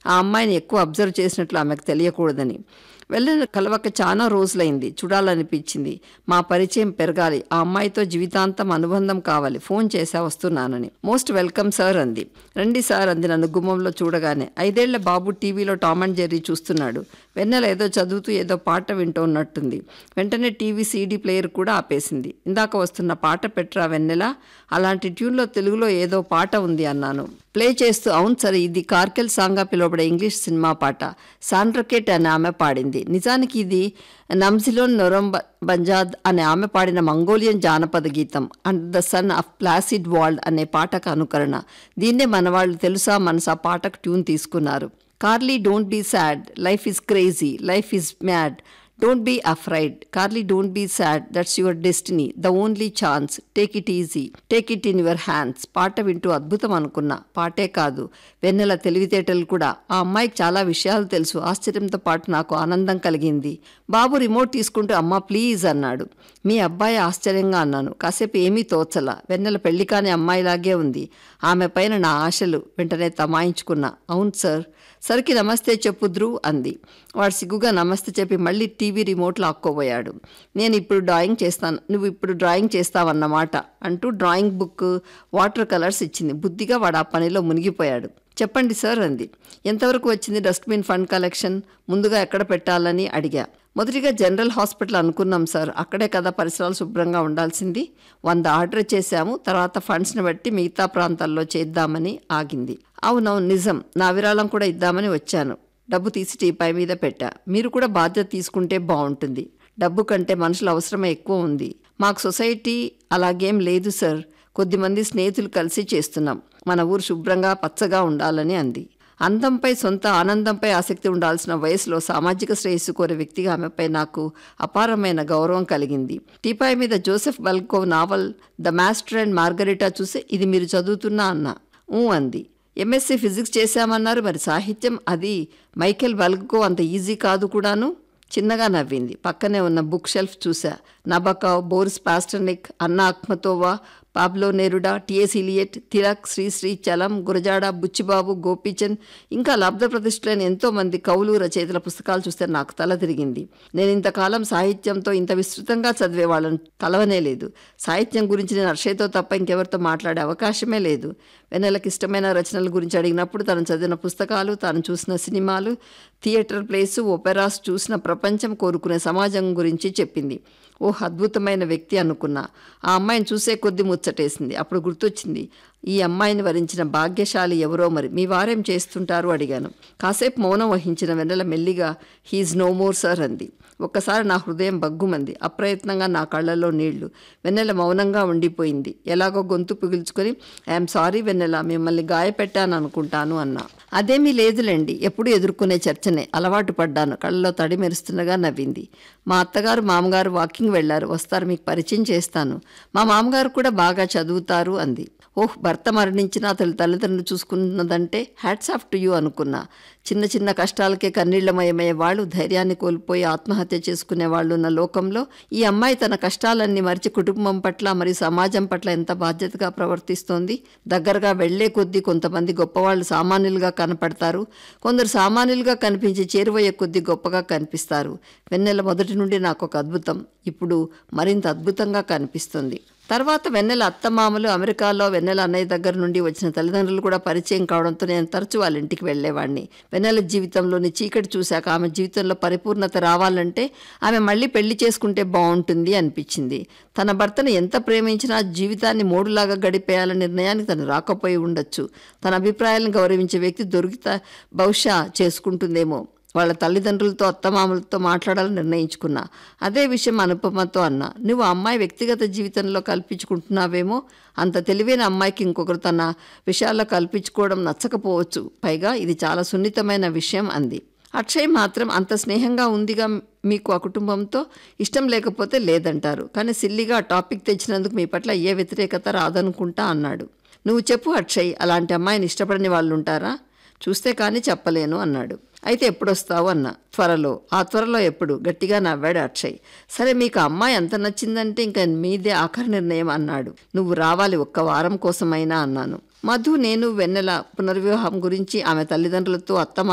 ఆ అమ్మాయిని ఎక్కువ అబ్జర్వ్ చేసినట్లు ఆమెకు తెలియకూడదని వెళ్ళిన కలవక చాలా రోజులైంది చూడాలనిపించింది మా పరిచయం పెరగాలి ఆ అమ్మాయితో జీవితాంతం అనుబంధం కావాలి ఫోన్ చేసా వస్తున్నానని మోస్ట్ వెల్కమ్ సార్ అంది రండి సార్ అంది నన్ను గుమ్మంలో చూడగానే ఐదేళ్ల బాబు టీవీలో టామ్ అండ్ జెర్రీ చూస్తున్నాడు వెన్నెల ఏదో చదువుతూ ఏదో పాట వింటూ ఉన్నట్టుంది వెంటనే టీవీ సీడీ ప్లేయర్ కూడా ఆపేసింది ఇందాక వస్తున్న పాట పెట్రా వెన్నెల అలాంటి ట్యూన్లో తెలుగులో ఏదో పాట ఉంది అన్నాను ప్లే చేస్తూ అవును సరే ఇది కార్కెల్ సాంగ్గా పిలువబడే ఇంగ్లీష్ సినిమా పాట సాండ్రకెట్ అనే ఆమె పాడింది నిజానికి ఇది నమ్జిలోన్ నొరం బంజాద్ అనే ఆమె పాడిన మంగోలియన్ జానపద గీతం and the son of placid world అనే పాటకు అనుకరణ దీన్నే మన వాళ్ళు తెలుసా మనసా పాటకు ట్యూన్ తీసుకున్నారు Carly don't be sad life is crazy life is mad don't be afraid Carly don't be sad that's your destiny the only chance take it easy take it in your hands పాట వింటూ అద్భుతం అనుకున్నా పాటే కాదు వెన్నెల తెలివితేటలు కూడా ఆ అమ్మాయికి చాలా విషయాలు తెలుసు ఆశ్చర్యంతో పాటు నాకు ఆనందం కలిగింది బాబు రిమోట్ తీసుకుంటూ అమ్మ ప్లీజ్ అన్నాడు మీ అబ్బాయి ఆశ్చర్యంగా అన్నాను కాసేపు ఏమీ తోచల వెన్నెల పెళ్లి కాని అమ్మాయిలాగే ఉంది ఆమె పైన నా ఆశలు వెంటనే తమాయించుకున్నా అవును సార్ సరికి నమస్తే చెప్పు ధ్రువ్ అంది వాడు సిగ్గుగా నమస్తే చెప్పి మళ్ళీ టీవీ రిమోట్ లాక్కోబోయాడు నేను ఇప్పుడు డ్రాయింగ్ చేస్తాను నువ్వు ఇప్పుడు డ్రాయింగ్ చేస్తావన్నమాట అంటూ డ్రాయింగ్ బుక్ వాటర్ కలర్స్ ఇచ్చింది బుద్ధిగా వాడు ఆ పనిలో మునిగిపోయాడు చెప్పండి సార్ అంది ఎంతవరకు వచ్చింది డస్ట్బిన్ ఫండ్ కలెక్షన్ ముందుగా ఎక్కడ పెట్టాలని అడిగా మొదటిగా జనరల్ హాస్పిటల్ అనుకున్నాం సార్ అక్కడే కదా పరిసరాలు శుభ్రంగా ఉండాల్సింది వంద ఆర్డర్ చేశాము తర్వాత ఫండ్స్ని బట్టి మిగతా ప్రాంతాల్లో చేద్దామని ఆగింది అవునవును నిజం నా విరాళం కూడా ఇద్దామని వచ్చాను డబ్బు తీసి టీపాయ్ మీద పెట్టా మీరు కూడా బాధ్యత తీసుకుంటే బాగుంటుంది డబ్బు కంటే మనుషుల అవసరమే ఎక్కువ ఉంది మాకు సొసైటీ అలాగేం లేదు సార్ కొద్దిమంది స్నేహితులు కలిసి చేస్తున్నాం మన ఊరు శుభ్రంగా పచ్చగా ఉండాలని అంది అందంపై సొంత ఆనందంపై ఆసక్తి ఉండాల్సిన వయసులో సామాజిక శ్రేయస్సు కోరే వ్యక్తిగా ఆమెపై నాకు అపారమైన గౌరవం కలిగింది టీపాయ్ మీద Joseph Bulgakov novel the master and Margarita చూసి ఇది మీరు చదువుతున్నా అన్న ఊ అంది ఎంఎస్సీ ఫిజిక్స్ చేశామన్నారు మరి సాహిత్యం అది మైకేల్ బల్కో అంత ఈజీ కాదు కూడాను చిన్నగా నవ్వింది పక్కనే ఉన్న బుక్ షెల్ఫ్ చూసా నబకావ్ Boris Pasternak Anna Akhmatova Pablo Neruda TS Eliot Tilak Srisri Chalam Gurajada Buchibabu Gopichand ఇంకా లబ్ధ ప్రతిష్ఠులైన ఎంతో మంది కవులు రచయితల పుస్తకాలు చూస్తే నాకు తల తిరిగింది నేను ఇంతకాలం సాహిత్యంతో ఇంత విస్తృతంగా చదివే వాళ్ళని కలవనే లేదు సాహిత్యం గురించి నేను అర్షయ్యతో తప్ప ఇంకెవరితో మాట్లాడే అవకాశమే లేదు వెన్నెలకు ఇష్టమైన రచనల గురించి అడిగినప్పుడు తను చదివిన పుస్తకాలు తాను చూసిన సినిమాలు థియేటర్ ప్లేసు ఒపెరాస్ చూసిన ప్రపంచం కోరుకునే సమాజం గురించి చెప్పింది ఓ అద్భుతమైన వ్యక్తి అనుకున్నా ఆ అమ్మాయిని చూసే కొద్దీ ముచ్చటేసింది అప్పుడు గుర్తొచ్చింది ఈ అమ్మాయిని వరించిన భాగ్యశాలి ఎవరో మరి మీ వారేం చేస్తుంటారు అడిగాను కాసేపు మౌనం వహించిన వెన్నెల మెల్లిగా హీజ్ నో మోర్ సార్ అంది ఒక్కసారి నా హృదయం బగ్గుమంది అప్రయత్నంగా నా కళ్ళల్లో నీళ్లు వెన్నెల మౌనంగా ఉండిపోయింది ఎలాగో గొంతు పిగుల్చుకొని ఐఎమ్ సారీ వెన్నెల మిమ్మల్ని గాయపెట్టాను అనుకుంటాను అన్నా అదేమీ లేదులేండి ఎప్పుడు ఎదుర్కొనే చర్చనే అలవాటు పడ్డాను కళ్ళలో తడి మెరుస్తుండగా నవ్వింది మా అత్తగారు మామగారు వాకింగ్ వెళ్ళారు వస్తారు మీకు పరిచయం చేస్తాను మా మామగారు కూడా బాగా చదువుతారు అంది ఓహ్ భర్త మరణించిన అతని తల్లిదండ్రులు చూసుకున్నదంటే హ్యాట్స్ ఆఫ్ టు యూ అనుకున్నా చిన్న చిన్న కష్టాలకే కన్నీళ్లమయమయ్యే వాళ్ళు ధైర్యాన్ని కోల్పోయి ఆత్మహత్య చేసుకునే వాళ్ళు ఉన్న లోకంలో ఈ అమ్మాయి తన కష్టాలన్నీ మరిచి కుటుంబం పట్ల మరియు సమాజం పట్ల ఎంత బాధ్యతగా ప్రవర్తిస్తోంది దగ్గరగా వెళ్లే కొద్దీ కొంతమంది గొప్పవాళ్ళు సామాన్యులుగా కనపడతారు కొందరు సామాన్యులుగా కనిపించి చేరువయ్యే కొద్దీ గొప్పగా కనిపిస్తారు వెన్నెల మొదటి నుండి నాకు ఒక అద్భుతం ఇప్పుడు మరింత అద్భుతంగా కనిపిస్తుంది తర్వాత వెన్నెల అత్తమామలు అమెరికాలో వెన్నెల అన్నయ్య దగ్గర నుండి వచ్చిన తల్లిదండ్రులు కూడా పరిచయం కావడంతో నేను తరచూ వాళ్ళ ఇంటికి వెళ్ళేవాడిని వెన్నెల జీవితంలోని చీకటి చూశాక ఆమె జీవితంలో పరిపూర్ణత రావాలంటే ఆమె మళ్ళీ పెళ్లి చేసుకుంటే బాగుంటుంది అనిపించింది తన భర్తను ఎంత ప్రేమించినా జీవితాన్ని మూడులాగా గడిపేయాలనే నిర్ణయానికి తను రాకపోయి ఉండొచ్చు తన అభిప్రాయాలను గౌరవించే వ్యక్తి దొరికితే బహుశా చేసుకుంటుందేమో వాళ్ళ తల్లిదండ్రులతో అత్తమామలతో మాట్లాడాలని నిర్ణయించుకున్నా అదే విషయం అనుపమతో అన్నా నువ్వు ఆ అమ్మాయి వ్యక్తిగత జీవితంలో కల్పించుకుంటున్నావేమో అంత తెలివైన అమ్మాయికి ఇంకొకరు తన విషయాల్లో కల్పించుకోవడం నచ్చకపోవచ్చు పైగా ఇది చాలా సున్నితమైన విషయం అంది అక్షయ్ మాత్రం అంత స్నేహంగా ఉందిగా మీకు ఆ కుటుంబంతో ఇష్టం లేకపోతే లేదంటారు కానీ సిల్లిగా ఆ టాపిక్ తెచ్చినందుకు మీ పట్ల ఏ వ్యతిరేకత రాదనుకుంటా అన్నాడు నువ్వు చెప్పు అక్షయ్ అలాంటి అమ్మాయిని ఇష్టపడని వాళ్ళు ఉంటారా చూస్తే కానీ చెప్పలేను అన్నాడు అయితే ఎప్పుడొస్తావు అన్న త్వరలో ఆ త్వరలో ఎప్పుడు గట్టిగా నవ్వాడు అక్షయ్ సరే మీకు ఆ అమ్మాయి ఎంత నచ్చిందంటే ఇంకా మీదే ఆఖరి నిర్ణయం అన్నాడు నువ్వు రావాలి ఒక్క వారం కోసమైనా అన్నాను మధు నేను వెన్నెల పునర్వివాహం గురించి ఆమె తల్లిదండ్రులతో అత్త